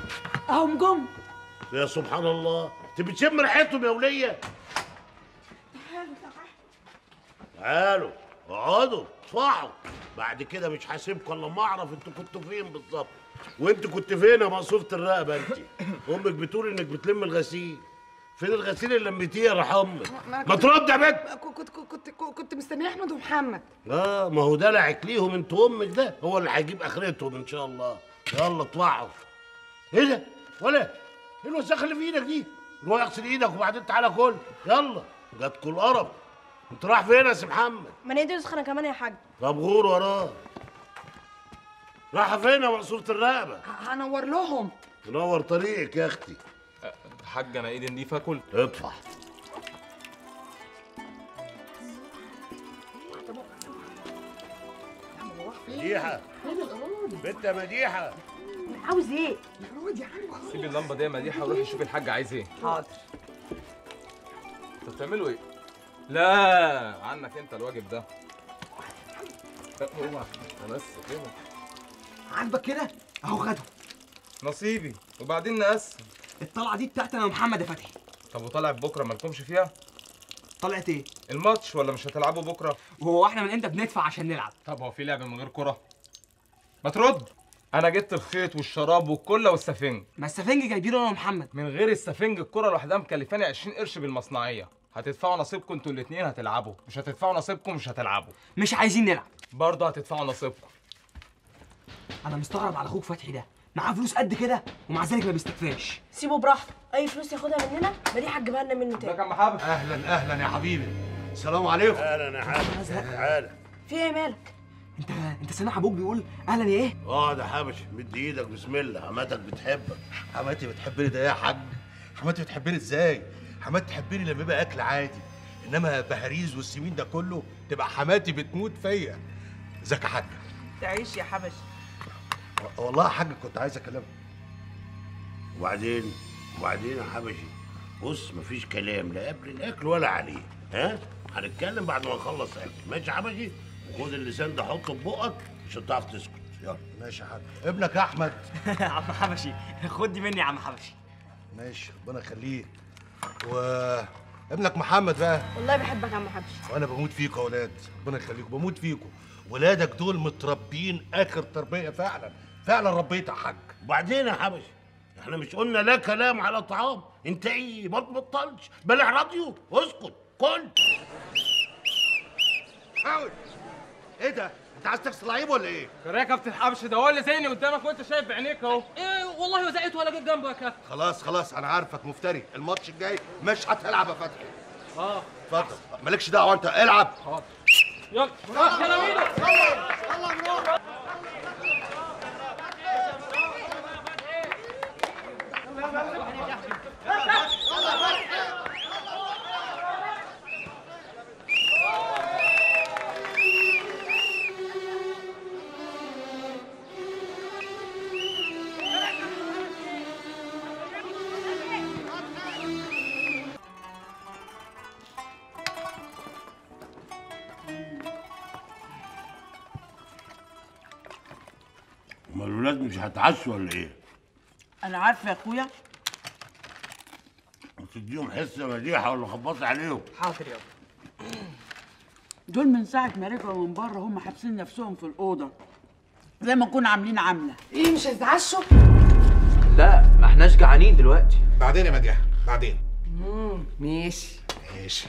اهم جم يا سبحان الله انت بتشم ريحتهم يا وليه تعالوا اقعدوا اطفحوا بعد كده مش هسيبكم الا لما اعرف انتوا كنتوا فين بالظبط وانت كنت فين يا مقصوفه الرقبه انت امك بتقول انك بتلم الغسيل فين الغسيل اللي لميتيه يا رحمك ما ترد يا بنت كنت كنت كنت كنت مستنيه احمد ومحمد اه ما هو دلعك ليهم انت وامك ده هو اللي هيجيب اخرتهم ان شاء الله يلا اطلعوا ايه ده ولا ايه الوساخه اللي في ايدك دي روح اغسل ايدك وبعدين تعالى كل يلا جاتكوا القرف انت رايح فين يا سي محمد ما انا ايدي انا كمان يا حاج طب غور وراه رايحه فين يا مقصوره الرقبه هنور لهم تنور طريقك يا اختي حاج انا ايدي نضيفه كل اطفح مديحه بنت يا مديحه عاوز ايه سيبي اللمبه دي يا مديحه وروحي شوفي الحاج عايز ايه حاضر انتوا بتعملوا ايه لا عنك انت الواجب ده اوعى بس كده عاجبك كده اهو خده نصيبي وبعدين نقسم الطلعه دي بتاعتي انا ومحمد يا فتحي طب وطلع بكره مالكمش فيها طلعت ايه الماتش ولا مش هتلعبوا بكره وهو احنا من امتى بندفع عشان نلعب طب هو في لعب من غير كره ما ترد انا جبت الخيط والشراب والكله والسفنج ما السفنج جايبينه انا ومحمد من غير السفنج الكره لوحدها مكلفاني 20 قرش بالمصنعيه هتدفعوا نصيبكم انتوا الاثنين هتلعبوا مش هتدفعوا نصيبكم مش هتلعبوا مش عايزين نلعب برضه هتدفعوا نصيبكم انا مستغرب على اخوك فتحي ده معاه فلوس قد كده ومع ذلك ما بيستكفاش سيبه براحته اي فلوس ياخدها مننا مديحه تجيبها لنا منه تاني عم حابب اهلا اهلا يا حبيبي السلام عليكم اهلا يا حبيبي تعالى في ايه مالك انت انت سامع ابوك بيقول اهلا يا ايه اقعد يا حبشي مد ايدك بسم الله حماتك بتحبك حماتي بتحبني ده إيه يا حاج حماتي بتحبني ازاي حماتي تحبني لما يبقى اكل عادي انما بهاريز والسمين ده كله تبقى حماتي بتموت فيا ازيك يا حاج تعيش يا حبش والله يا حاج كنت عايز اكلمك وبعدين وبعدين يا حبشي بص مفيش كلام لا قبل الاكل ولا عليه ها هنتكلم بعد ما نخلص اكل ماشي يا حبشي وخد اللسان ده حطه في بقك مش هتعرف تسكت يلا ماشي يا حاج ابنك يا احمد عم حبشي خد دي مني يا عم حبشي ماشي ربنا يخليك و ابنك محمد بقى والله بحبك يا عم حبشي وانا بموت فيكم يا اولاد ربنا يخليكم بموت فيكم ولادك دول متربيين اخر تربيه فعلا فعلا ربيت يا حاج وبعدين يا حبشي احنا مش قلنا لا كلام على طعام انت ايه ما تبطلش بلع راديو اسكت كل حاول ايه ده انت عايز تغسل لعيب ولا ايه يا كابتن حبش ده هو اللي زيني قدامك وانت شايف بعينيك اهو ايه والله وزقت ولا جيت جنبه يا كابتن خلاص خلاص انا عارفك مفتري الماتش الجاي مش هتلعب يا فتحي اه اتفضل مالكش دعوه انت العب يلا يلا ميدو ما الولاد مش هتعشوا ولا ايه؟ انا عارفه يا اخويا تديهم حصه مديحه ولا خبطت عليهم حاضر يابا دول من ساعه ما رجعوا من بره هم حابسين نفسهم في الاوضه زي ما كنا عاملين عامله ايه مش هيتعشوا لا ما احناش جعانين دلوقتي بعدين يا مديحه بعدين ماشي ماشي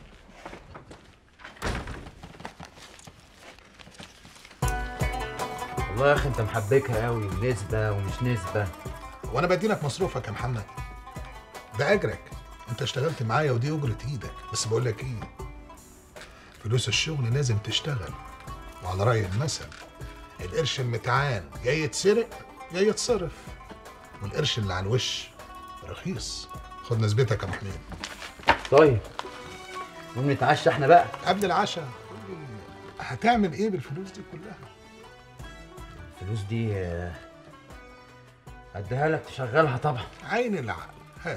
والله يا اخي انت محبكها قوي نسبه ومش نسبه وانا بديلك مصروفك يا محمد ده اجرك انت اشتغلت معايا ودي اجرة ايدك بس بقول لك ايه فلوس الشغل لازم تشتغل وعلى رأي المثل القرش المتعان يا يتسرق يا يتصرف والقرش اللي على الوش رخيص خد نسبتك يا محمود طيب نقوم نتعشى احنا بقى قبل العشاء قول لي، هتعمل ايه بالفلوس دي كلها الفلوس دي آه، اديها لك تشغلها طبعا عين العقل هات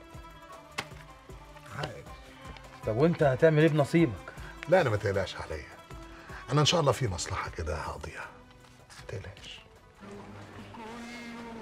عقل طب وانت هتعمل ايه بنصيبك لا انا ما تقلقش عليا انا ان شاء الله في مصلحه كده هقضيها ما تقلقش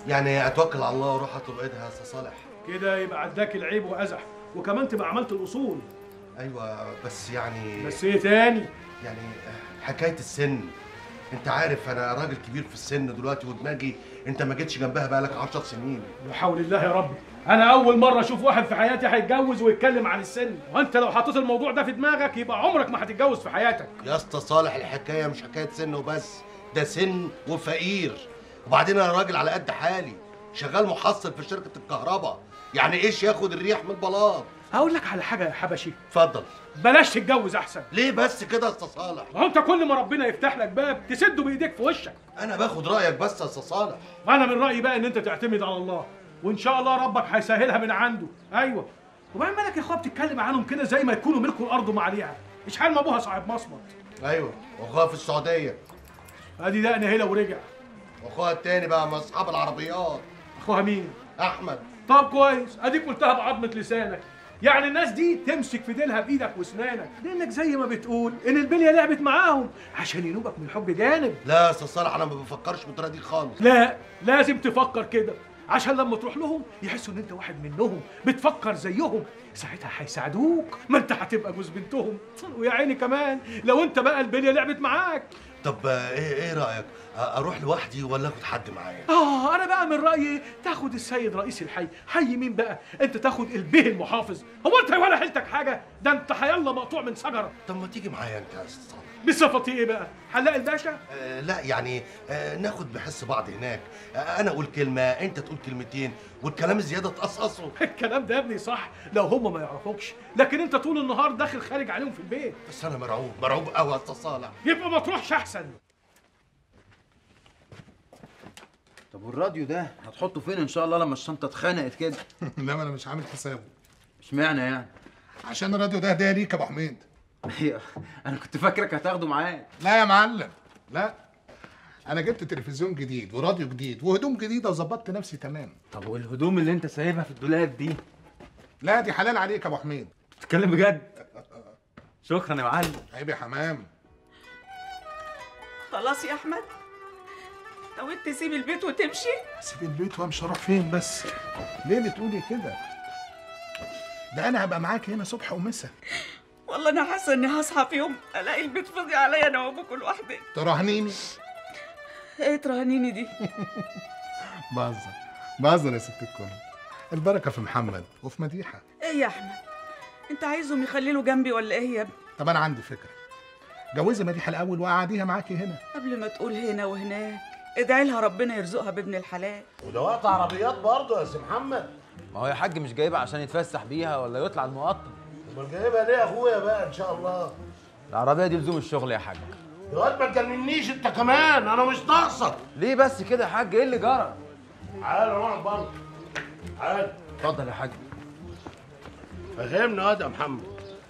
يعني اتوكل على الله واروح اطلب ايدها يا استاذ صالح كده يبقى عداك العيب وازح وكمان تبقى عملت الاصول ايوه بس يعني بس ايه تاني يعني حكايه السن انت عارف انا راجل كبير في السن دلوقتي ودماغي انت ما جيتش جنبها بقالك 10 سنين لا حول الله يا ربي انا اول مره اشوف واحد في حياتي هيتجوز ويتكلم عن السن وانت لو حطيت الموضوع ده في دماغك يبقى عمرك ما هتتجوز في حياتك يا اسطى صالح الحكايه مش حكايه سن وبس ده سن وفقير وبعدين انا راجل على قد حالي شغال محصل في شركه الكهرباء يعني ايش ياخد الريح من البلاط هقول لك على حاجه يا حبشي اتفضل بلاش تتجوز احسن ليه بس كده يا استاذ صالح ما هو انت كل ما ربنا يفتح لك باب تسده بايديك في وشك انا باخد رايك بس يا استاذ صالح وانا من رايي بقى ان انت تعتمد على الله وان شاء الله ربك هيسهلها من عنده ايوه وبعدين مالك يا اخويا بتتكلم عنهم كده زي ما يكونوا ملكوا الارض وما عليها اشحال ما ابوها صاحب مصمت ايوه واخوها في السعوديه ادي دقن هلا ورجع واخوها التاني بقى من اصحاب العربيات اخوها مين احمد طب كويس اديك قلتها بعظمه لسانك يعني الناس دي تمسك في ديلها بايدك واسنانك لانك زي ما بتقول ان البليه لعبت معاهم عشان ينوبك من الحب جانب لا يا استاذ صالح انا ما بفكرش بالطريقه دي خالص لا لازم تفكر كده عشان لما تروح لهم يحسوا ان انت واحد منهم بتفكر زيهم ساعتها هيساعدوك ما انت هتبقى جوز بنتهم ويا عيني كمان لو انت بقى البليه لعبت معاك طب آه، ايه ايه رايك آه، اروح لوحدي ولا اخد حد معايا اه انا بقى من رايي تاخد السيد رئيس الحي حي مين بقى انت تاخد البيه المحافظ هو انت ولا حيلتك حاجه ده انت حيالله مقطوع من شجره طب ما تيجي معايا انت يا استاذ صالح بصفتي ايه بقى حلاق الباشا آه، لا يعني آه، ناخد بحس بعض هناك آه، انا اقول كلمه انت تقول كلمتين والكلام الزياده تقصقصه الكلام ده يا ابني صح لو هم ما يعرفوكش لكن انت طول النهار داخل خارج عليهم في البيت بس انا مرعوب مرعوب قوي يا استاذ صالح يبقى ما تروحش احسن طب والراديو ده هتحطه فين ان شاء الله لما الشنطه اتخنقت كده انما انا مش عامل حسابه اشمعنى يعني عشان الراديو ده هديه ليك يا ابو حميد ايوه انا كنت فاكرك هتاخده معاك لا يا معلم لا انا جبت تلفزيون جديد وراديو جديد وهدوم جديده وظبطت نفسي تمام طب والهدوم اللي انت سايبها في الدولاب دي لا دي حلال عليك يا ابو حميد بتتكلم بجد شكرا يا معلم عيب يا حمام خلاص يا احمد نويت تسيب البيت وتمشي اسيب البيت وامشي اروح فين بس ليه بتقولي كده ده انا هبقى معاك هنا صبح ومساء والله انا حاسه اني هصحى في يوم الاقي البيت فاضي عليا انا وابوك لوحدي تراهنيني ايه ترهنيني دي بهزر بهزر يا ست الكل البركه في محمد وفي مديحه ايه يا احمد انت عايزهم يخللوا جنبي ولا ايه يا ابني طب انا عندي فكره جوزي مديحه الاول وقعديها معاكي هنا قبل ما تقول هنا وهناك ادعي لها ربنا يرزقها بابن الحلال وده وقت عربيات برضه يا سي محمد ما هو يا حاج مش جايبها عشان يتفسح بيها ولا يطلع المقطم امال جايبها ليه يا اخويا بقى ان شاء الله العربيه دي لزوم الشغل يا حاج يا واد ما تجننيش انت كمان انا مش ناقصك ليه بس كده يا حاج ايه اللي جرى تعال نقعد بره تعال اتفضل يا حاج فهمنا يا محمد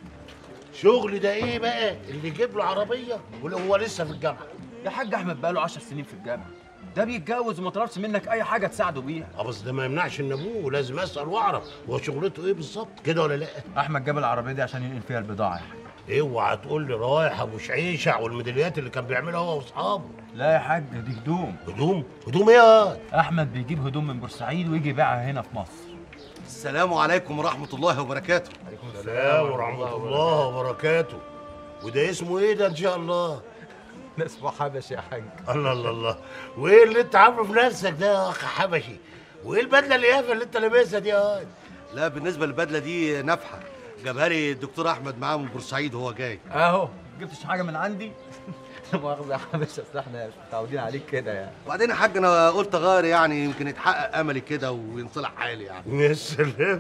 شغل ده ايه بقى اللي يجيب له عربيه ولا هو لسه في الجامعه يا حاج احمد بقاله 10 سنين في الجامعه ده بيتجوز وما طلبش منك اي حاجه تساعده بيها اه بس ده ما يمنعش ان ابوه لازم اسال واعرف هو شغلته ايه بالظبط كده ولا لا احمد جاب العربيه دي عشان ينقل فيها البضاعه يا حاج اوعى تقول لي رايح ابو شعيشع والميداليات اللي كان بيعملها هو واصحابه لا يا حاج دي هدوم هدوم هدوم ايه يا واد؟ احمد بيجيب هدوم من بورسعيد ويجي يبيعها هنا في مصر السلام عليكم ورحمه الله وبركاته السلام ورحمه الله وبركاته وده اسمه ايه ده ان شاء الله اسمه حبش يا حاج الله الله الله وايه اللي انت عامله في نفسك ده يا اخ حبشي وايه البدله اليافه اللي انت لابسها دي يا واد؟ لا بالنسبه للبدله دي نفحه جابها لي الدكتور احمد معاه من بورسعيد وهو جاي اهو جبتش حاجه من عندي مؤاخذه يا حبش اصل احنا متعودين عليك كده يعني وبعدين يا حاج انا قلت اغير يعني يمكن يتحقق املي كده وينصلح حالي يعني يا سلام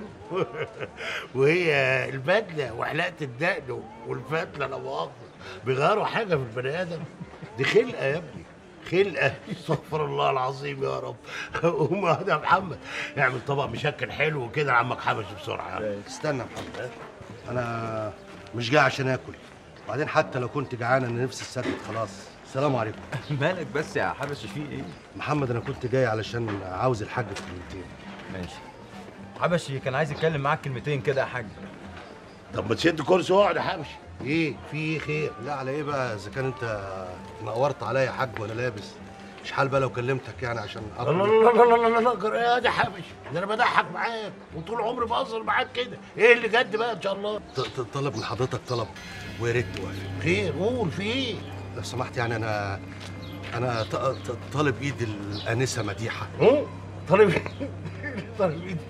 وهي البدله وحلاقه الدقن والفتله لا مؤاخذه بيغيروا حاجه في البني ادم دي خلقه يا ابني خلقه استغفر الله العظيم يا رب قوم يا يا محمد اعمل طبق مشكل حلو كده لعمك حبش بسرعه استنى يا محمد انا مش جاي عشان اكل وبعدين حتى لو كنت جعان انا نفسي اتسدد خلاص السلام عليكم مالك بس يا حبش في ايه محمد انا كنت جاي علشان عاوز الحاج في كلمتين ماشي حبشي كان عايز يتكلم معاك كلمتين كده يا حاج طب ما تشد كرسي واقعد يا حبش ايه في ايه خير لا على ايه بقى اذا كان انت نورت عليا يا حاج وانا لابس مش حال بقى لو كلمتك يعني عشان لا لا لا لا لا لا لا جرى يا دي حبش ده انا بضحك معاك وطول عمري بهزر معاك كده ايه اللي جد بقى ان شاء الله ط- ط- طلب من حضرتك طلب ويا ريت توافق خير قول في ايه لو سمحت يعني انا انا ط- ط- طالب ايد الانسه مديحه هم؟ طالب طالب ايدي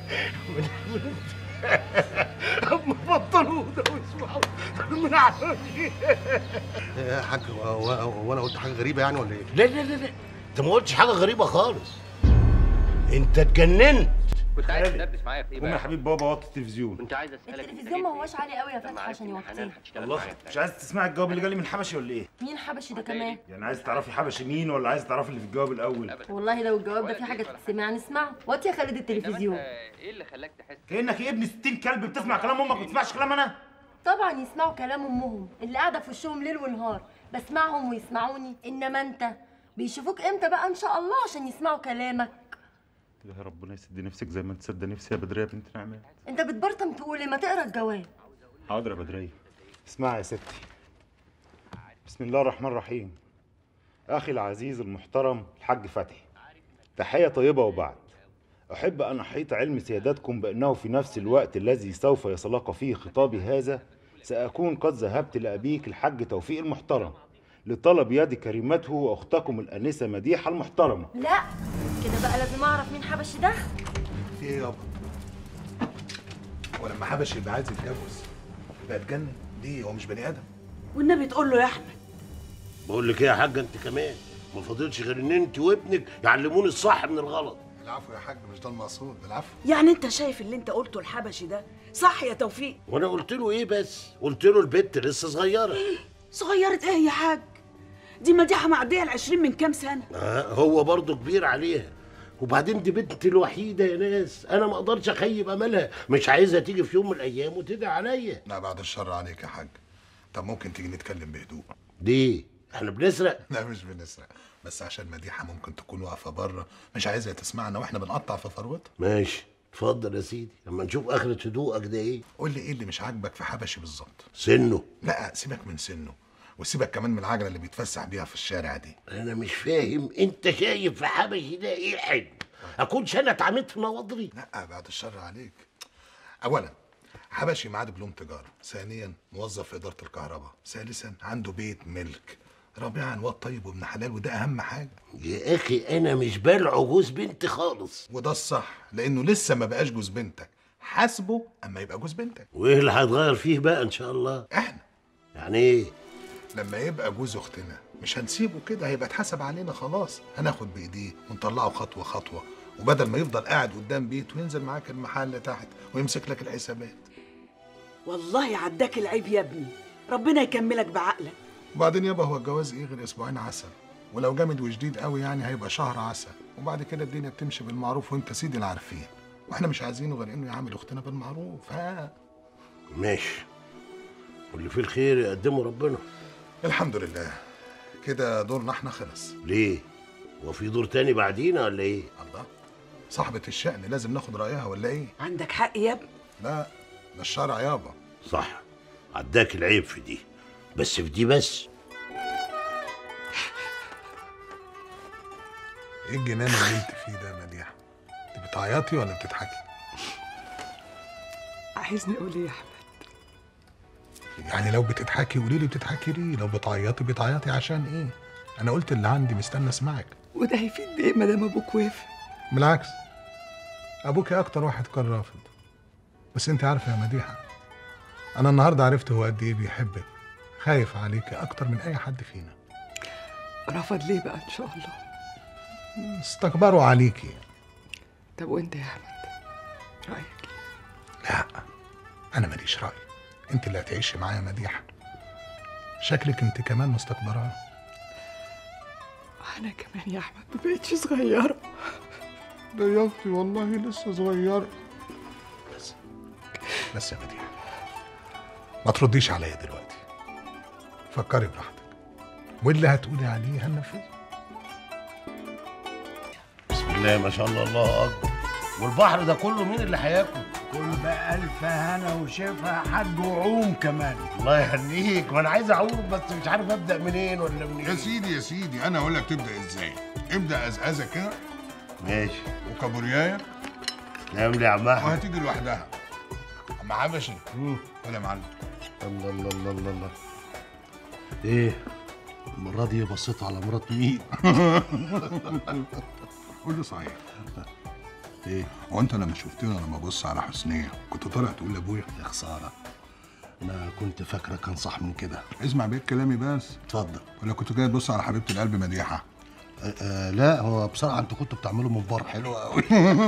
اما بطلوا ده واسمعوا من عرفي يا حاج هو- هو هو انا قلت حاجه غريبه يعني ولا ايه؟ لا لا لا لا انت ما قلتش حاجه غريبه خالص انت اتجننت كنت عايز تدردش معايا في ايه قوم يا بقى؟ حبيب بابا وطي التلفزيون كنت عايز اسالك التلفزيون ما هوش عالي قوي يا فتحي عشان يوطيه والله مش عايز تسمعي الجواب اللي جالي من حبشي ولا ايه؟ مين حبشي ده كمان يعني عايز تعرفي حبشي مين ولا عايز تعرفي اللي في الجواب الاول؟ والله لو الجواب ده فيه حاجه تتسمع نسمعه وطي يا خالد التلفزيون ايه اللي خلاك تحس كانك ايه ابن 60 كلب بتسمع كلام امك ما بتسمعش كلام انا؟ طبعا يسمعوا كلام امهم اللي قاعده في وشهم ليل ونهار بسمعهم ويسمعوني انما انت بيشوفوك امتى بقى ان شاء الله عشان يسمعوا كلامك يا ربنا يسد نفسك زي ما انت سد نفسي يا بدريه بنت نعمان انت بتبرطم تقول ايه ما تقرا الجواب حاضر يا بدريه اسمعي يا ستي بسم الله الرحمن الرحيم اخي العزيز المحترم الحاج فتحي تحيه طيبه وبعد احب ان احيط علم سيادتكم بانه في نفس الوقت الذي سوف يتلقى فيه خطابي هذا ساكون قد ذهبت لابيك الحاج توفيق المحترم لطلب يد كريمته واختكم الانسه مديحه المحترمه لا كده بقى لازم اعرف مين حبشي ده في ايه يابا؟ ولما حبش يبقى عايز يتجوز يبقى اتجنن ليه هو مش بني ادم والنبي تقول له يا احمد بقول لك ايه يا حاجه انت كمان ما فاضلش غير ان انت وابنك يعلموني الصح من الغلط العفو يا حاج مش ده المقصود العفو يعني انت شايف اللي انت قلته الحبشي ده صح يا توفيق وانا قلت له ايه بس قلت له البت لسه صغيره صغيرة ايه يا حاج دي مديحة معدية العشرين من كام سنة آه هو برضه كبير عليها وبعدين دي بنتي الوحيده يا ناس انا ما اقدرش اخيب املها مش عايزها تيجي في يوم من الايام وتدعي عليا لا بعد الشر عليك يا حاج طب ممكن تيجي نتكلم بهدوء ليه احنا بنسرق لا مش بنسرق بس عشان مديحه ممكن تكون واقفه بره مش عايزها تسمعنا واحنا بنقطع في ثروتها ماشي اتفضل يا سيدي لما نشوف اخرة هدوءك ده ايه قول لي ايه اللي مش عاجبك في حبشي بالظبط سنه لا سيبك من سنه وسيبك كمان من العجله اللي بيتفسح بيها في الشارع دي انا مش فاهم انت شايف في حبشي ده ايه حلو اكونش انا اتعاملت في نواضري لا بعد الشر عليك اولا حبشي معاه دبلوم تجاره ثانيا موظف في اداره الكهرباء ثالثا عنده بيت ملك رابعا واد طيب وابن حلال وده اهم حاجه يا اخي انا مش بلع جوز بنتي خالص وده الصح لانه لسه ما بقاش جوز بنتك حاسبه اما يبقى جوز بنتك وايه اللي هيتغير فيه بقى ان شاء الله احنا يعني ايه لما يبقى جوز اختنا مش هنسيبه كده هيبقى اتحسب علينا خلاص هناخد بايديه ونطلعه خطوه خطوه وبدل ما يفضل قاعد قدام بيت وينزل معاك المحل تحت ويمسك لك الحسابات والله عداك العيب يا ابني ربنا يكملك بعقلك وبعدين يابا هو الجواز ايه غير اسبوعين عسل ولو جامد وجديد قوي يعني هيبقى شهر عسل وبعد كده الدنيا بتمشي بالمعروف وانت سيدي العارفين واحنا مش عايزينه غير انه يعامل اختنا بالمعروف ها ماشي واللي فيه الخير يقدمه ربنا الحمد لله كده دورنا احنا خلص ليه هو في دور تاني بعدينا ولا ايه الله صاحبة الشأن لازم ناخد رأيها ولا ايه عندك حق يا ابني لا ده الشرع يابا صح عداك العيب في دي بس في دي بس ايه الجنان اللي انت فيه ده يا مديحة انت بتعيطي ولا بتضحكي عايزني اقول ايه يا احمد يعني لو بتضحكي قولي لي بتضحكي ليه لو بتعيطي بتعيطي عشان ايه انا قلت اللي عندي مستني اسمعك وده هيفيد بايه ما دام ابوك وافق بالعكس ابوكي اكتر واحد كان رافض بس انت عارفه يا مديحه انا النهارده عرفت هو قد ايه بيحبك خايف عليك اكتر من اي حد فينا رفض ليه بقى ان شاء الله استكبروا عليكي طب وانت يا احمد رايك لا انا ماليش راي انت اللي هتعيشي معايا يا مديحه شكلك انت كمان مستكبراه انا كمان يا احمد ما بقتش صغيره ده يا اختي والله لسه صغيره بس بس يا مديحه ما ترديش عليا دلوقتي فكري براحتك واللي هتقولي عليه هنفذه بسم الله ما شاء الله الله اكبر والبحر ده كله مين اللي هياكل كل بألف هنا وشفا يا حاج وعوم كمان الله يهنيك وانا عايز اعوم بس مش عارف ابدا منين ولا منين يا سيدي يا سيدي انا اقول لك تبدا ازاي ابدا ازازه كده ماشي وكابوريايه نعم لي يا عم احمد وهتيجي لوحدها عم حبشي ولا يا معلم الله الله الله الله الله ايه المرة دي بصيت على مرات مين؟ قول لي صحيح ايه هو انت لما شفتني لما ببص على حسنيه كنت طالع تقول لابويا يا خساره انا كنت فاكرك انصح من كده اسمع بيت كلامي بس اتفضل ولا كنت جاي تبص على حبيبه القلب مديحه آه آه لا هو بصراحه انتوا كنتوا بتعملوا مبار حلو قوي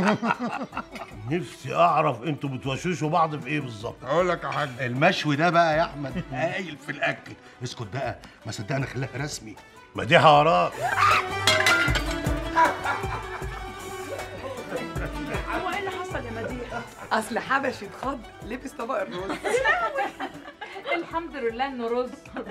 نفسي اعرف انتوا بتوشوشوا بعض في ايه بالظبط اقول لك يا حاج المشوي ده بقى يا احمد هايل في الاكل اسكت بقى ما صدقنا خليها رسمي مديحه وراك هو ايه اللي حصل يا مديحه؟ اصل حبشي اتخض لبس طبق الرز الحمد لله انه رز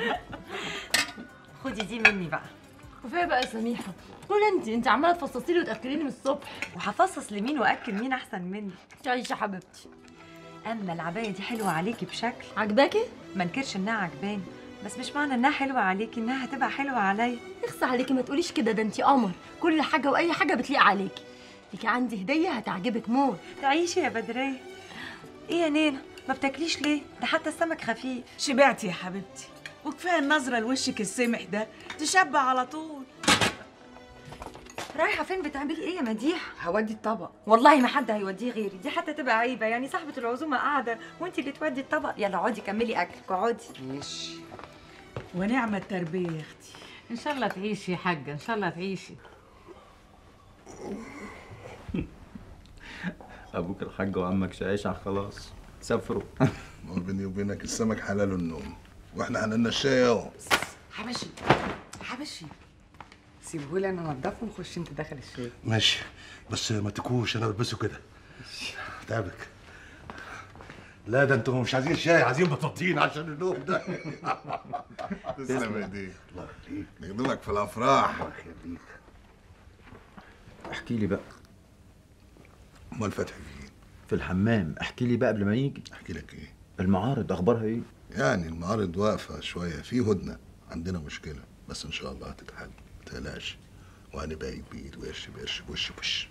خدي دي مني بقى كفايه بقى يا سميحه قول انت انت عماله تفصصي لي وتاكليني من الصبح وهفصص لمين واكل مين احسن مني تعيشي يا حبيبتي اما العبايه دي حلوه عليكي بشكل عجباكي ما انكرش انها عجباني بس مش معنى انها حلوه عليكي انها هتبقى حلوه عليا اخصى عليكي ما تقوليش كده ده انت قمر كل حاجه واي حاجه بتليق عليكي ليكي عندي هديه هتعجبك موت تعيشي يا بدريه ايه يا نينا ما بتاكليش ليه ده حتى السمك خفيف شبعتي يا حبيبتي وكفايه النظره لوشك السمح ده تشبع على طول رايحه فين بتعملي ايه يا مديح هودي الطبق والله ما حد هيوديه غيري دي حتى تبقى عيبه يعني صاحبه العزومه قاعده وانت اللي تودي الطبق يلا اقعدي كملي اكلك اقعدي ماشي ونعم التربيه يا اختي ان شاء الله تعيشي يا حاجه ان شاء الله تعيشي ابوك الحاج وعمك شايشة خلاص سافروا ما بيني وبينك السمك حلال النوم واحنا حللنا الشاي اهو حبشي حبشي سيبهولي انا انضفه ونخش انت داخل الشاي ماشي بس ما تكوش انا بلبسه كده تعبك لا ده انتوا مش عايزين شاي عايزين بطاطين عشان النوم ده تسلم ايديك الله يخليك نخدمك في الافراح الله يخليك احكي لي بقى امال فتحي فين في الحمام احكي لي بقى قبل ما يجي احكي لك ايه المعارض اخبارها ايه يعني المعارض واقفه شويه في هدنه عندنا مشكله بس ان شاء الله هتتحل ما تقلقش وهنبقى ايد بايد وقرش بقرش بوش بوش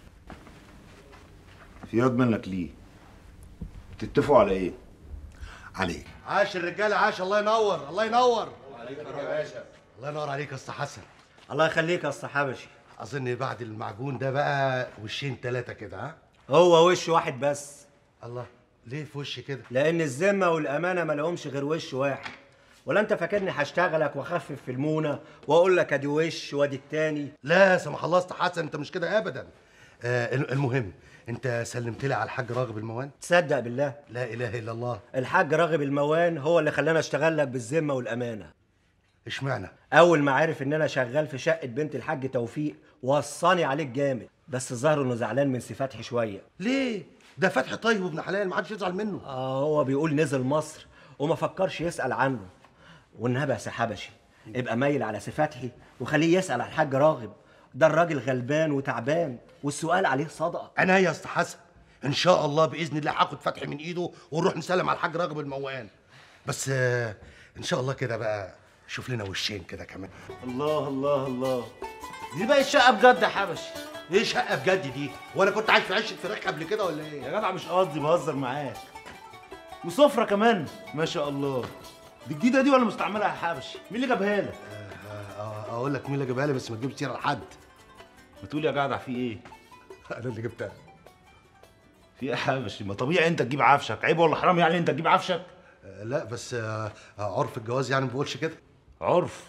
في ياض منك ليه تتفقوا على ايه عليك عاش الرجاله عاش الله ينور الله ينور الله ينور عليك يا اسطى حسن الله يخليك يا اسطى حبشي اظن بعد المعجون ده بقى وشين ثلاثه كده ها هو وش واحد بس الله ليه في وش كده لان الذمه والامانه ما لهمش غير وش واحد ولا انت فاكرني هشتغلك واخفف في المونه واقول لك ادي وش وادي التاني لا سمح الله اسطى حسن انت مش كده ابدا آه المهم انت سلمت لي على الحاج راغب الموان تصدق بالله لا اله الا الله الحاج راغب الموان هو اللي خلاني اشتغل لك بالذمه والامانه اشمعنى اول ما عرف ان انا شغال في شقه بنت الحاج توفيق وصاني عليك جامد بس الظاهر انه زعلان من سي فتحي شويه ليه ده فتحي طيب وابن حلال ما حدش يزعل منه اه هو بيقول نزل مصر وما فكرش يسال عنه والنبي يا سي حبشي ابقى مايل على سي فتحي وخليه يسال على الحاج راغب ده الراجل غلبان وتعبان والسؤال عليه صدقه انا يا اسطى حسن ان شاء الله باذن الله هاخد فتحي من ايده ونروح نسلم على الحاج راغب الموان بس آه ان شاء الله كده بقى شوف لنا وشين كده كمان الله الله الله دي بقى الشقه بجد يا حبشي ايه شقه بجد دي وانا كنت عايش في عشه فراخ قبل كده ولا ايه يا جدع مش قصدي بهزر معاك وسفره كمان ما شاء الله دي جديده دي ولا مستعملها يا حبشي مين اللي جابها لك آه، اقول لك مين اللي جابها لي بس ما تجيبش سيره لحد بتقول يا جدع في ايه انا اللي جبتها في ايه يا حبشي ما طبيعي انت تجيب عفشك عيب ولا حرام يعني انت تجيب عفشك آه، لا بس آه، آه، عرف الجواز يعني ما بيقولش كده عرف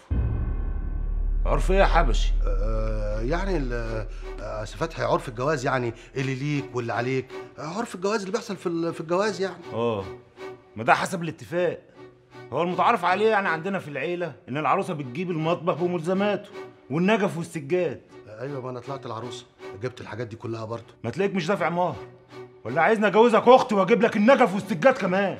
عرف ايه يا حبشي آه، يعني ال- آه، سي فتحي عرف الجواز يعني اللي ليك واللي عليك آه، عرف الجواز اللي بيحصل في ال- في الجواز يعني اه ما ده حسب الاتفاق هو المتعارف عليه يعني عندنا في العيله ان العروسه بتجيب المطبخ بملزماته والنجف والسجاد ايوه ما انا طلعت العروسه جبت الحاجات دي كلها برضه ما تلاقيك مش دافع مهر ولا عايزني اجوزك اختي واجيب لك النجف والسجاد كمان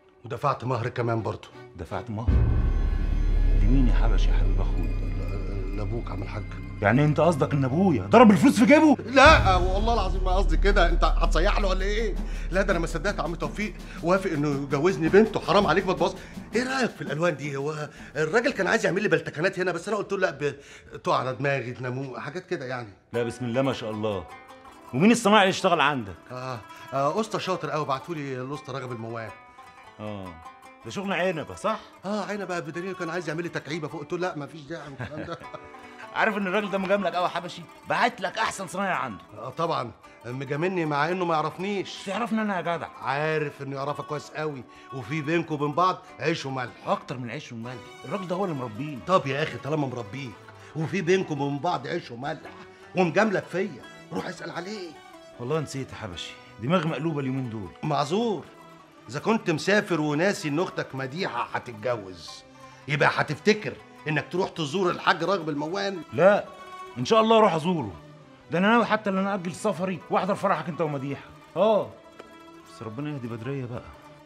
ودفعت مهر كمان برضه دفعت مهر لمين يا حبشي يا حبيب اخويا لابوك عم الحاج يعني انت قصدك ان ابويا ضرب الفلوس في جيبه لا والله العظيم ما قصدي كده انت هتصيح له ولا ايه لا ده انا ما صدقت عم توفيق وافق انه يجوزني بنته حرام عليك ما تبص ايه رايك في الالوان دي هو الراجل كان عايز يعمل لي بلتكنات هنا بس انا قلت له لا بتقع على دماغي تنامو حاجات كده يعني لا بسم الله ما شاء الله ومين الصناعي اللي اشتغل عندك اه, آه اسطى شاطر قوي بعتوا لي الاسطى راغب الموال اه ده شغل عنبه صح اه عنبه بدليل كان عايز يعمل لي تكعيبه فوق قلت له لا ما فيش داعي والكلام ده عارف ان الراجل ده مجاملك قوي حبشي بعت لك احسن صنايعي عنده اه طبعا مجاملني مع انه ما يعرفنيش تعرفني انا يا جدع عارف انه يعرفك كويس قوي وفي بينكم وبين بعض عيش وملح اكتر من عيش وملح الراجل ده هو اللي مربيني طب يا اخي طالما مربيك وفي بينكم وبين بعض عيش وملح ومجاملك فيا روح اسال عليه والله نسيت يا حبشي دماغي مقلوبه اليومين دول معذور اذا كنت مسافر وناسي ان اختك مديحه هتتجوز يبقى هتفتكر انك تروح تزور الحاج راغب الموان لا ان شاء الله اروح ازوره ده انا ناوي حتى ان انا اجل سفري واحضر فرحك انت ومديحه اه بس ربنا يهدي بدريه بقى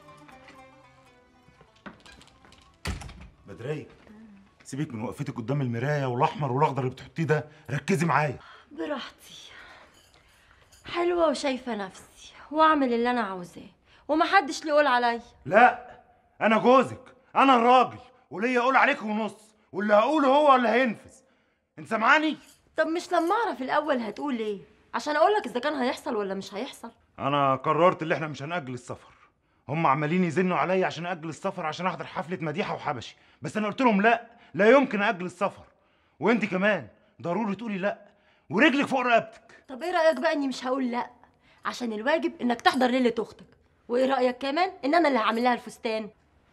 بدريه سيبك من وقفتك قدام المرايه والاحمر والاخضر اللي بتحطيه ده ركزي معايا براحتي حلوة وشايفة نفسي واعمل اللي انا عاوزاه ومحدش ليه يقول عليا لا انا جوزك انا الراجل وليا اقول عليك ونص واللي هقوله هو اللي هينفذ انت سامعاني طب مش لما اعرف الاول هتقول ايه عشان اقولك اذا كان هيحصل ولا مش هيحصل انا قررت اللي احنا مش هنأجل السفر هم عمالين يزنوا عليا عشان اجل السفر عشان احضر حفله مديحه وحبشي بس انا قلت لهم لا لا يمكن اجل السفر وانت كمان ضروري تقولي لا ورجلك فوق رقبتك طب ايه رايك بقى اني مش هقول لا عشان الواجب انك تحضر ليله اختك وايه رايك كمان ان انا اللي هعمل لها الفستان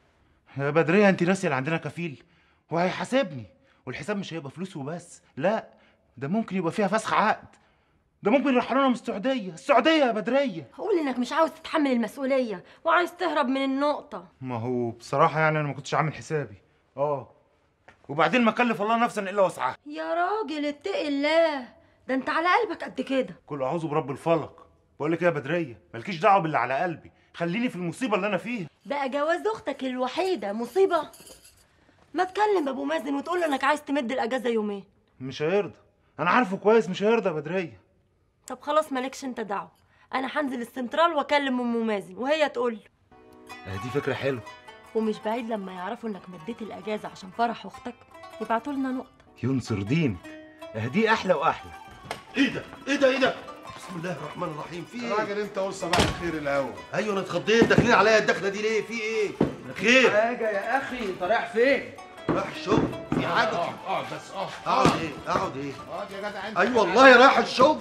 يا بدريه انت ناسيه اللي عندنا كفيل وهيحاسبني والحساب مش هيبقى فلوس وبس لا ده ممكن يبقى فيها فسخ عقد ده ممكن يرحلونا من السعوديه السعوديه يا بدريه قول انك مش عاوز تتحمل المسؤوليه وعايز تهرب من النقطه ما هو بصراحه يعني انا ما كنتش عامل حسابي اه وبعدين ما كلف الله نفسا الا وسعها يا راجل اتق الله ده انت على قلبك قد كده كل اعوذ برب الفلق بقول لك إيه يا بدريه مالكيش دعوه باللي على قلبي خليني في المصيبه اللي انا فيها بقى جواز اختك الوحيده مصيبه ما تكلم ابو مازن وتقول له انك عايز تمد الاجازه يومين مش هيرضى انا عارفه كويس مش هيرضى يا بدريه طب خلاص مالكش انت دعوه انا هنزل السنترال واكلم ام مازن وهي تقول له دي فكره حلوه ومش بعيد لما يعرفوا انك مديت الاجازه عشان فرح اختك يبعتوا لنا نقطه ينصر دينك دي احلى واحلى ايه ده ايه ده ايه ده بسم الله الرحمن الرحيم في ايه راجل انت قول صباح الخير الاول ايوه انا اتخضيت داخلين عليا الدخله دي ليه في ايه خير حاجه يا اخي انت رايح فين رايح الشغل في حاجه اقعد بس اقعد اقعد ايه اقعد ايه اقعد يا جدع انت ايوه والله رايح الشغل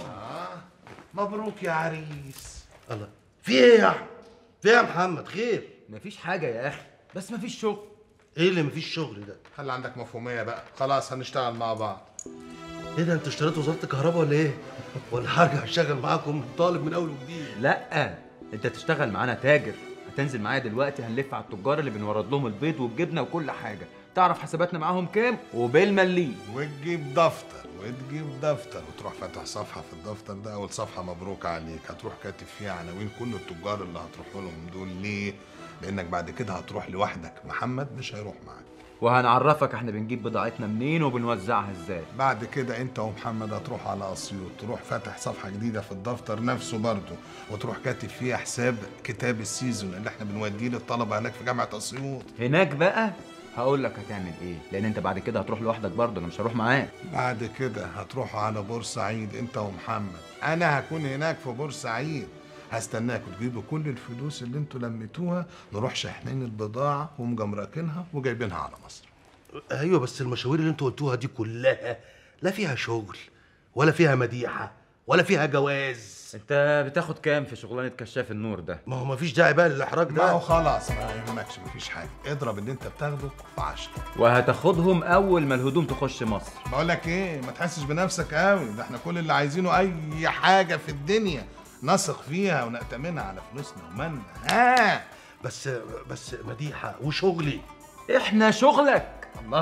مبروك يا عريس الله في ايه يا احمد في ايه يا محمد خير مفيش حاجه يا اخي بس مفيش شغل ايه اللي مفيش شغل ده خلي عندك مفهوميه بقى خلاص هنشتغل مع بعض ايه ده انتوا اشتريتوا وزاره الكهرباء ولا ايه ولا هرجع اشتغل معاكم طالب من اول وجديد لا انت تشتغل معانا تاجر هتنزل معايا دلوقتي هنلف على التجار اللي بنورد لهم البيض والجبنه وكل حاجه تعرف حساباتنا معاهم كام وبالمليم وتجيب دفتر وتجيب دفتر وتروح فاتح صفحه في الدفتر ده اول صفحه مبروك عليك هتروح كاتب فيها عناوين كل التجار اللي هتروح لهم دول ليه لانك بعد كده هتروح لوحدك محمد مش هيروح معاك وهنعرفك احنا بنجيب بضاعتنا منين وبنوزعها ازاي بعد كده انت ومحمد هتروح على اسيوط تروح فاتح صفحه جديده في الدفتر نفسه برضه وتروح كاتب فيها حساب كتاب السيزون اللي احنا بنوديه للطلبه هناك في جامعه اسيوط هناك بقى هقول لك هتعمل ايه لان انت بعد كده هتروح لوحدك برضه انا مش هروح معاك بعد كده هتروحوا على بورسعيد انت ومحمد انا هكون هناك في بورسعيد هستناكوا تجيبوا كل الفلوس اللي انتوا لميتوها نروح شاحنين البضاعه ومجمركينها وجايبينها على مصر ايوه بس المشاوير اللي انتوا قلتوها دي كلها لا فيها شغل ولا فيها مديحه ولا فيها جواز انت بتاخد كام في شغلانه كشاف النور ده ما هو مفيش داعي بقى للاحراج ما هو ده خلاص ما يهمكش مفيش حاجه اضرب اللي انت بتاخده في 10 وهتاخدهم اول ما الهدوم تخش مصر بقول لك ايه ما تحسش بنفسك قوي ده احنا كل اللي عايزينه اي حاجه في الدنيا نثق فيها ونأتمنها على فلوسنا ومالنا ها بس بس مديحه وشغلي احنا شغلك الله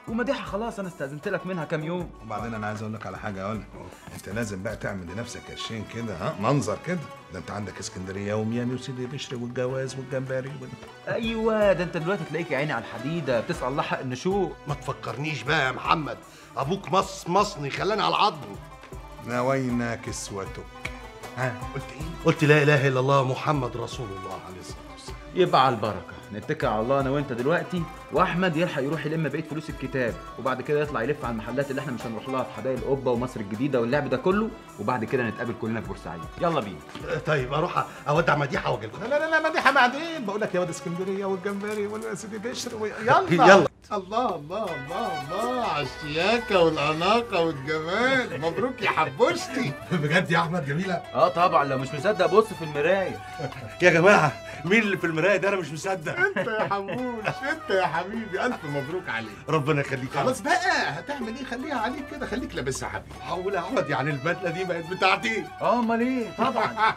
ومديحه خلاص انا استاذنت لك منها كام يوم وبعدين انا عايز اقول لك على حاجه اقول لك انت لازم بقى تعمل لنفسك قرشين كده ها منظر كده ده انت عندك اسكندريه وميامي وسيدي بشر والجواز والجمبري وال... ايوه ده انت دلوقتي تلاقيك يا عيني على الحديده بتسال الله حق النشوء ما تفكرنيش بقى يا محمد ابوك مص مصني خلاني على العظم نوينا كسوتك ها قلت ايه قلت لا اله الا الله محمد رسول الله عليه الصلاه والسلام يبقى على البركه نتكل على الله انا وانت دلوقتي واحمد يلحق يروح يلم بقيه فلوس الكتاب وبعد كده يطلع يلف على المحلات اللي احنا مش هنروح لها في حدائق القبه ومصر الجديده واللعب ده كله وبعد كده نتقابل كلنا في بورسعيد يلا بينا طيب اروح اودع مديحه واجي لكم لا لا لا مديحه بعدين بقول لك يا واد اسكندريه والجمبري والسيدي بشر و... يلا يلا. الله الله الله الله على الشياكه والاناقه والجمال مبروك يا حبوشتي بجد يا احمد جميله اه طبعا لو مش مصدق بص في المرايه يا جماعه مين اللي في المرايه ده انا مش مصدق انت يا حموش انت يا حبيبي الف مبروك عليك ربنا يخليك خلاص بقى هتعمل ايه خليها عليك كده خليك لابسها يا حبيبي حول احمد يعني البدله دي بقت بتاعتي اه امال ايه طبعا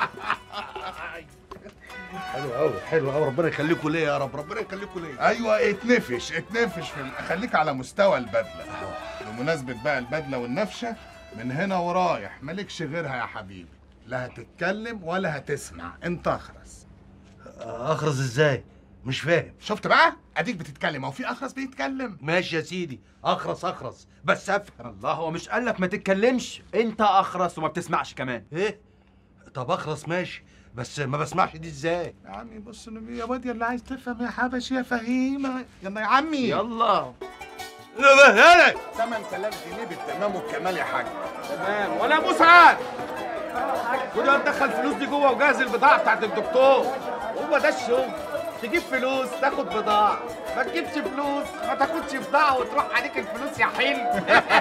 حلو قوي حلو قوي ربنا يخليكم ليا يا رب ربنا يخليكم ليا ايوه اتنفش اتنفش في ال- خليك على مستوى البدله بمناسبه بقى البدله والنفشه من هنا ورايح مالكش غيرها يا حبيبي لا هتتكلم ولا هتسمع انت اخرس اخرس ازاي مش فاهم شفت بقى اديك بتتكلم هو في اخرس بيتكلم ماشي يا سيدي اخرس اخرس بس افهم الله هو مش قال لك ما تتكلمش انت اخرس وما بتسمعش كمان ايه طب اخرس ماشي بس ما بسمعش دي ازاي يا عمي بص نبي يا واد اللي عايز تفهم يا حبشي يا فهيمه يلا يا عمي يلا لا 8000 جنيه بالتمام والكمال يا حاج تمام ولا مسعد خد تدخل فلوس دي جوه وجهز البضاعه بتاعت الدكتور هو ده الشغل تجيب فلوس تاخد بضاعه ما تجيبش فلوس ما تاخدش بضاعه وتروح عليك الفلوس يا حلو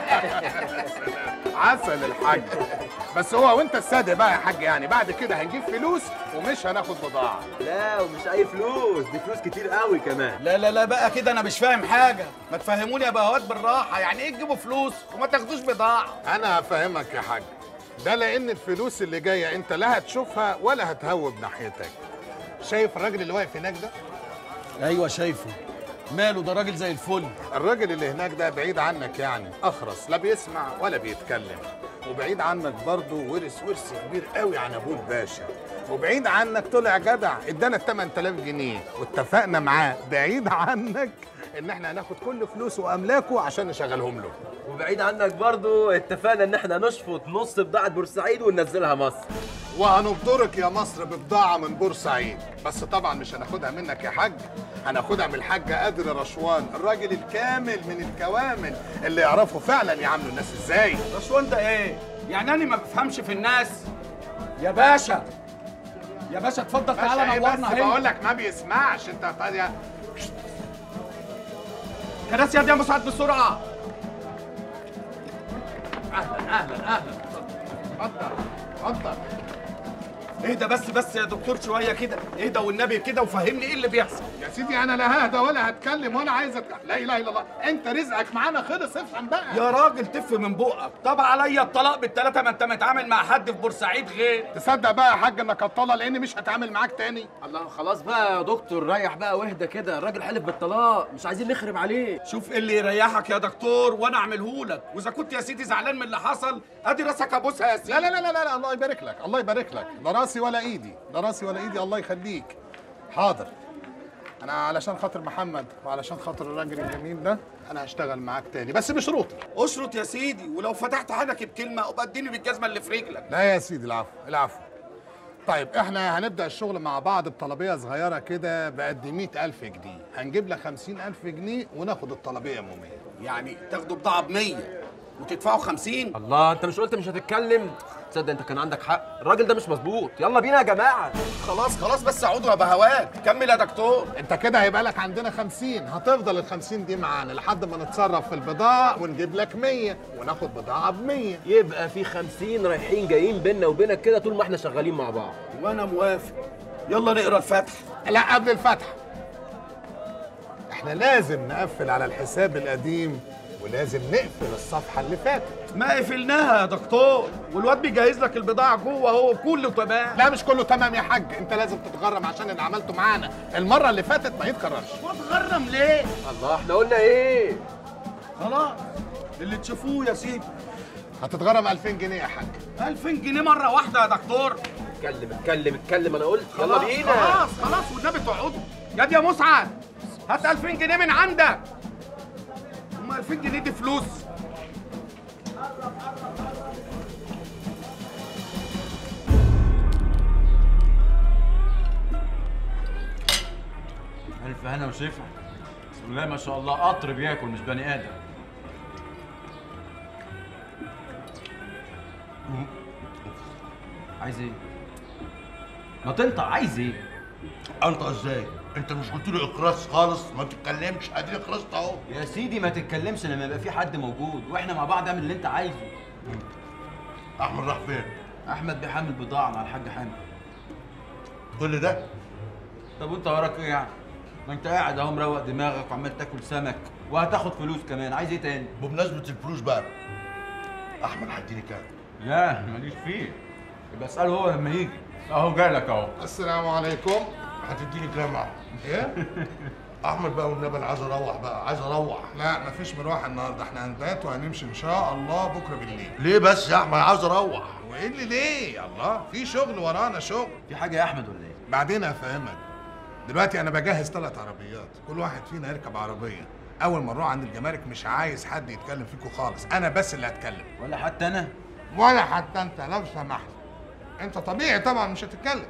عسل الحاج بس هو وانت الصادق بقى يا حاج يعني بعد كده هنجيب فلوس ومش هناخد بضاعه لا ومش اي فلوس دي فلوس كتير قوي كمان لا لا لا بقى كده انا مش فاهم حاجه ما تفهموني يا بهوات بالراحه يعني ايه تجيبوا فلوس وما تاخدوش بضاعه انا هفهمك يا حاج ده لان الفلوس اللي جايه انت لا هتشوفها ولا هتهوب ناحيتك شايف الراجل اللي واقف هناك ده ايوه شايفه ماله ده راجل زي الفل الراجل اللي هناك ده بعيد عنك يعني اخرس لا بيسمع ولا بيتكلم وبعيد عنك برضه ورث ورث كبير قوي عن ابوه الباشا وبعيد عنك طلع جدع ادانا 8000 جنيه واتفقنا معاه بعيد عنك ان احنا هناخد كل فلوسه واملاكه عشان نشغلهم له وبعيد عنك برضو اتفقنا ان احنا نشفط نص بضاعه بورسعيد وننزلها مصر وهنبدرك يا مصر ببضاعة من بورسعيد بس طبعا مش هناخدها منك يا حاج هناخدها من الحاج قادر رشوان الراجل الكامل من الكوامل اللي يعرفوا فعلا يعاملوا الناس ازاي رشوان ده ايه يعني انا ما بفهمش في الناس يا باشا يا باشا اتفضل باشا تعالى إيه نورنا بس اهي بقول لك ما بيسمعش انت طيب يا كراسي يا مساعد بسرعه اهلا اهلا اهلا اتفضل اتفضل ايه ده بس بس يا دكتور شويه كده ايه ده والنبي كده وفهمني ايه اللي بيحصل يا سيدي انا لا ههدى ولا هتكلم ولا عايز أتكلم. لا اله الا الله انت رزقك معانا خلص افهم بقى يا راجل تف من بقك طب عليا الطلاق بالثلاثه ما انت متعامل مع حد في بورسعيد غير تصدق بقى يا حاج انك هتطلع لاني مش هتعامل معاك تاني الله خلاص بقى يا دكتور ريح بقى واهدى كده الراجل حلف بالطلاق مش عايزين نخرب عليه شوف ايه اللي يريحك يا دكتور وانا اعمله لك واذا كنت يا سيدي زعلان من اللي حصل ادي راسك ابوسها يا سيدي لا لا لا لا لا الله يبارك لك الله يبارك لك لا راسي ولا ايدي لا راسي ولا ايدي الله يخليك حاضر انا علشان خاطر محمد وعلشان خاطر الراجل الجميل ده انا هشتغل معاك تاني بس بشروطي اشرط يا سيدي ولو فتحت حنك بكلمه ابقى اديني بالجزمه اللي في رجلك لا يا سيدي العفو العفو طيب احنا هنبدا الشغل مع بعض بطلبيه صغيره كده بقد 100000 جنيه هنجيب لك 50000 جنيه وناخد الطلبيه يوميا يعني تاخدوا بضاعه ب 100 وتدفعوا 50 الله انت مش قلت مش هتتكلم تصدق انت كان عندك حق الراجل ده مش مظبوط يلا بينا يا جماعه خلاص خلاص بس اقعدوا يا بهوات كمل يا دكتور انت كده هيبقى لك عندنا 50 هتفضل ال 50 دي معانا لحد ما نتصرف في البضاعه ونجيب لك 100 وناخد بضاعه ب 100 يبقى في خمسين رايحين جايين بينا وبينك كده طول ما احنا شغالين مع بعض وانا موافق يلا نقرا الفتح لا قبل الفتح احنا لازم نقفل على الحساب القديم ولازم نقفل الصفحه اللي فاتت ما قفلناها يا دكتور والواد بيجهز لك البضاعه جوه هو كله تمام لا مش كله تمام يا حاج انت لازم تتغرم عشان اللي عملته معانا المره اللي فاتت ما يتكررش واتغرم ليه الله احنا قلنا ايه خلاص اللي تشوفوه يا سيدي هتتغرم 2000 جنيه يا حاج 2000 جنيه مره واحده يا دكتور اتكلم اتكلم اتكلم انا قلت يلا خلاص بينا خلاص خلاص والنبي تقعدوا يا دي يا مسعد هات 2000 جنيه من عندك هم 2000 جنيه دي فلوس ألف هنا وشفا بسم الله ما شاء الله قطر بياكل مش بني آدم عايز ايه؟ ما تنطق عايز ايه؟ انت ازاي انت مش قلت له اقراص خالص ما تتكلمش ادي اقراص اهو يا سيدي ما تتكلمش لما يبقى في حد موجود واحنا مع بعض اعمل اللي انت عايزه احمد راح فين احمد بيحمل بضاعه مع الحاج حامد كل ده طب وانت وراك ايه يعني؟ ما انت قاعد اهو مروق دماغك وعمال تاكل سمك وهتاخد فلوس كمان عايز ايه تاني؟ بمناسبه الفلوس بقى احمد هيديني كام لا ماليش فيه يبقى اساله هو لما يجي اهو جالك اهو السلام عليكم هتديني كام يا احمد ايه احمد بقى والنبي انا عايز اروح بقى عايز اروح لا مفيش مروح النهارده احنا هنبات وهنمشي ان شاء الله بكره بالليل ليه بس يا احمد عايز اروح وايه اللي ليه الله في شغل ورانا شغل في حاجه يا احمد ولا ايه بعدين هفهمك دلوقتي انا بجهز ثلاث عربيات كل واحد فينا يركب عربيه اول ما نروح عند الجمارك مش عايز حد يتكلم فيكم خالص انا بس اللي هتكلم ولا حتى انا ولا حتى انت لو سمحت انت طبيعي طبعا مش هتتكلم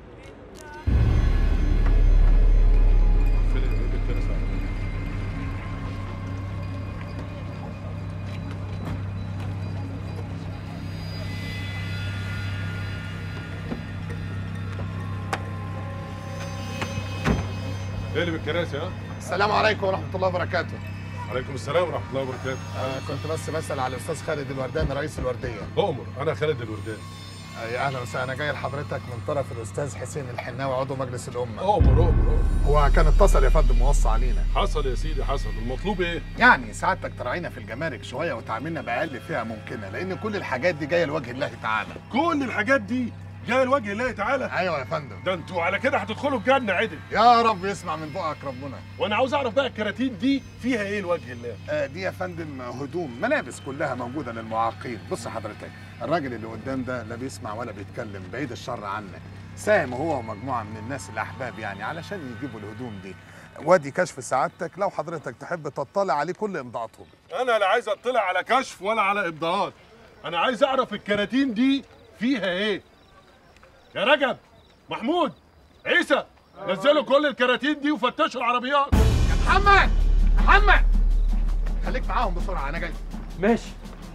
اقلب الكراسي ها السلام عليكم ورحمه الله وبركاته عليكم السلام ورحمه الله وبركاته آه كنت بس بسال على الاستاذ خالد الوردان رئيس الورديه اؤمر انا خالد الوردان آه يا اهلا وسهلا انا جاي لحضرتك من طرف الاستاذ حسين الحناوي عضو مجلس الامه اؤمر اؤمر اؤمر هو كان اتصل يا فندم موصى علينا حصل يا سيدي حصل المطلوب ايه يعني سعادتك تراعينا في الجمارك شويه وتعاملنا باقل فئه ممكنه لان كل الحاجات دي جايه لوجه الله تعالى كل الحاجات دي جايه لوجه الله تعالى ايوه يا فندم ده انتوا على كده هتدخلوا الجنه عدل يا رب يسمع من بقك ربنا وانا عاوز اعرف بقى الكراتين دي فيها ايه لوجه الله آه دي يا فندم هدوم ملابس كلها موجوده للمعاقين بص حضرتك الراجل اللي قدام ده لا بيسمع ولا بيتكلم بعيد الشر عنك ساهم هو ومجموعه من الناس الاحباب يعني علشان يجيبوا الهدوم دي وادي كشف سعادتك لو حضرتك تحب تطلع عليه كل امضاءاتهم انا لا عايز اطلع على كشف ولا على ابداعات انا عايز اعرف الكراتين دي فيها ايه يا رجب محمود عيسى نزلوا كل الكراتين دي وفتشوا العربيات يا محمد محمد خليك معاهم بسرعه انا جاي ماشي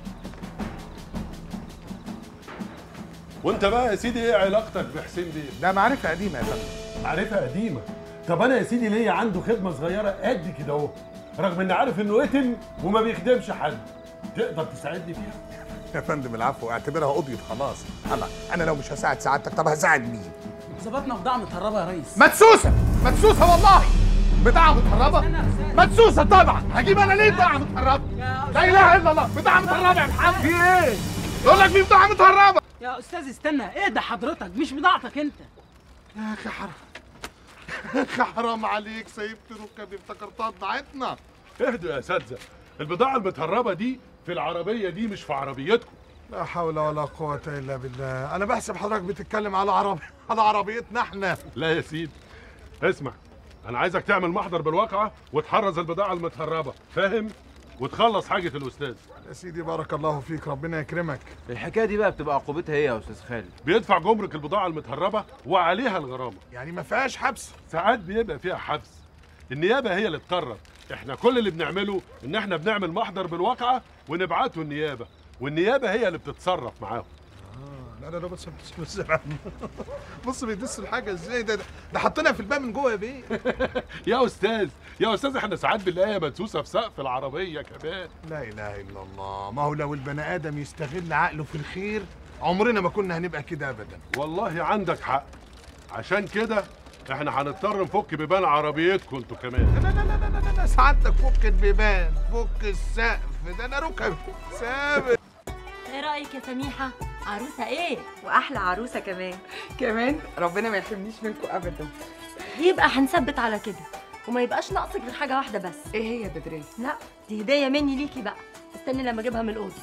وانت بقى يا سيدي ايه علاقتك بحسين بيه ده معرفه قديمه يا فندم معرفة قديمة طب انا يا سيدي ليا عنده خدمة صغيرة قد كده اهو رغم اني عارف انه قتل وما بيخدمش حد تقدر تساعدني فيها يا فندم العفو اعتبرها قضيت خلاص الله انا لو مش هساعد سعادتك طب هساعد مين ظبطنا بضاعه متهربه يا ريس مدسوسه مدسوسه والله بضاعه متهربه مدسوسه طبعا هجيب انا ليه بضاعه متهربه لا اله الا الله بضاعه متهربه يا محمد في ايه يقول لك في بضاعه متهربه يا استاذ استنى ايه ده حضرتك مش بضاعتك انت يا اخي حرام يا اخي حرام عليك سيبت ركبي افتكرتها بضاعتنا اهدوا يا اساتذة البضاعة المتهربة دي في العربية دي مش في عربيتكم لا حول ولا قوة إلا بالله، أنا بحسب حضرتك بتتكلم على عربي على عربيتنا إحنا. لا يا سيدي اسمع انا عايزك تعمل محضر بالواقعة وتحرز البضاعة المتهربة فاهم وتخلص حاجة الاستاذ يا سيدي بارك الله فيك، ربنا يكرمك. الحكايه دي بقى بتبقى عقوبتها ايه يا استاذ خالد بيدفع جمرك البضاعة المتهربة وعليها الغرامة يعني ما فيهاش حبس ساعات بيبقى فيها حبس النيابة هي اللي تقرر احنا كل اللي بنعمله ان احنا بنعمل محضر بالواقعة ونبعته النيابة والنيابة هي اللي بتتصرف معاهم لا لا لا بص بص بص بص بيدسوا الحاجة إزاي ده ده, ده حاطينها في الباب من جوه يا بيه. يا استاذ يا استاذ احنا ساعات بنلاقيها مدسوسة في سقف العربية كمان لا إله إلا الله، ما هو لو البني آدم يستغل عقله في الخير عمرنا ما كنا هنبقى كده أبدا. والله عندك حق عشان كده احنا هنضطر نفك بيبان عربيتكم انتوا كمان لا لا لا لا لا لا سعادتك فك البيبان، فك السقف، ده أنا ركبي ثابت. ايه رايك يا سميحه عروسه ايه واحلى عروسه كمان كمان ربنا ما يحرمنيش منكم ابدا يبقى هنثبت على كده وما يبقاش ناقصك غير حاجه واحده بس ايه هي يا بدريه لا دي هديه مني ليكي بقى استني لما اجيبها من الاوضه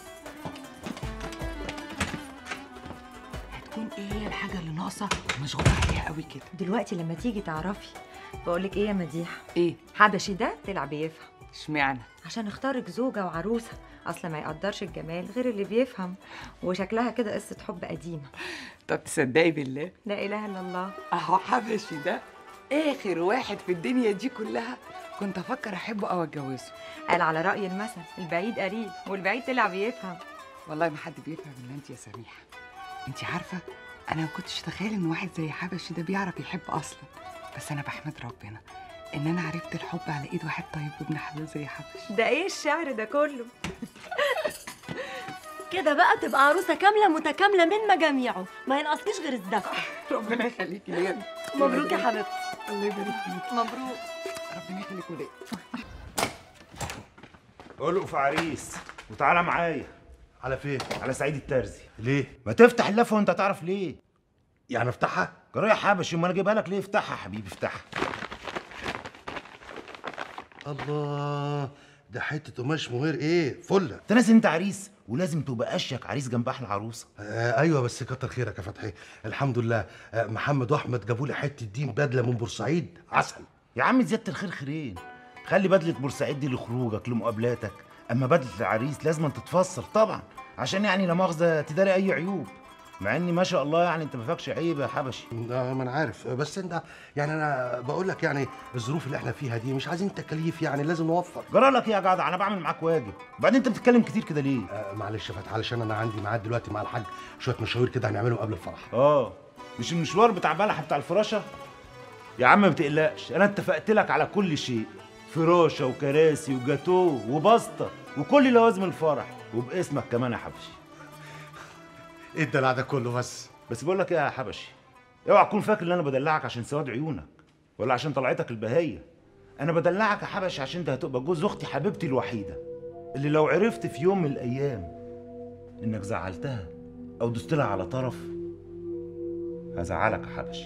هتكون ايه هي الحاجه اللي ناقصه مشغوله عليها قوي كده دلوقتي لما تيجي تعرفي بقولك ايه يا مديحه ايه حبشي ده طلع بيفهم اشمعنى عشان اختارك زوجة وعروسة أصلا ما يقدرش الجمال غير اللي بيفهم وشكلها كده قصة حب قديمة طب تصدقي بالله لا إله إلا الله اهو حبشي ده اخر واحد في الدنيا دي كلها كنت افكر احبه او اتجوزه قال على رأي المثل البعيد قريب والبعيد طلع بيفهم والله ما حد بيفهم الا انت يا سميحه انت عارفه انا ما كنتش اتخيل ان واحد زي حبشي ده بيعرف يحب اصلا بس انا بحمد ربنا ان انا عرفت الحب على ايد واحد طيب وابن حلال زي حبشي ده إيه الشعر ده كله كده بقى تبقى عروسه كامله متكامله من مجاميعه ما ينقصكيش غير الدفع ربنا يخليكي ليا مبروك يا حبيبتي الله يبارك فيك مبروك ربنا يخليك وليا القف عريس وتعالى معايا على فين؟ على سعيد الترزي ليه؟ ما تفتح اللفه وانت تعرف ليه يعني افتحها؟ جرايه حبشي امال انا جايبها لك ليه افتحها يا حبيبي افتحها الله ده حته قماش مهير ايه فله انت ناسي انت عريس ولازم تبقى اشيك عريس جنب احلى عروسه آه ايوه بس كتر خيرك يا فتحي الحمد لله آه محمد واحمد جابوا لي حته دين بدله من بورسعيد عسل يا عم زياده الخير خيرين خلي بدله بورسعيد دي لخروجك لمقابلاتك اما بدله العريس لازم تتفصل طبعا عشان يعني لا مؤاخذه تداري اي عيوب مع اني ما شاء الله يعني انت ما فيكش عيب يا حبشي آه ما انا عارف آه، بس انت يعني انا بقول لك يعني الظروف اللي احنا فيها دي مش عايزين تكاليف يعني لازم نوفر جرى لك ايه يا جدع انا بعمل معاك واجب وبعدين انت بتتكلم كتير كده ليه آه معلش يا فتحي علشان انا عندي ميعاد دلوقتي مع الحاج شويه مشاوير كده هنعملهم قبل الفرح اه مش المشوار بتاع بلح بتاع الفراشه يا عم ما بتقلقش انا اتفقت لك على كل شيء فراشه وكراسي وجاتوه وبسطه وكل لوازم الفرح وباسمك كمان يا حبشي ايه الدلع ده كله بس بس بقول لك ايه يا حبشي اوعى تكون فاكر ان انا بدلعك عشان سواد عيونك ولا عشان طلعتك البهيه انا بدلعك يا حبشي عشان انت هتبقى جوز اختي حبيبتي الوحيده اللي لو عرفت في يوم من الايام انك زعلتها او دست لها على طرف هزعلك يا حبشي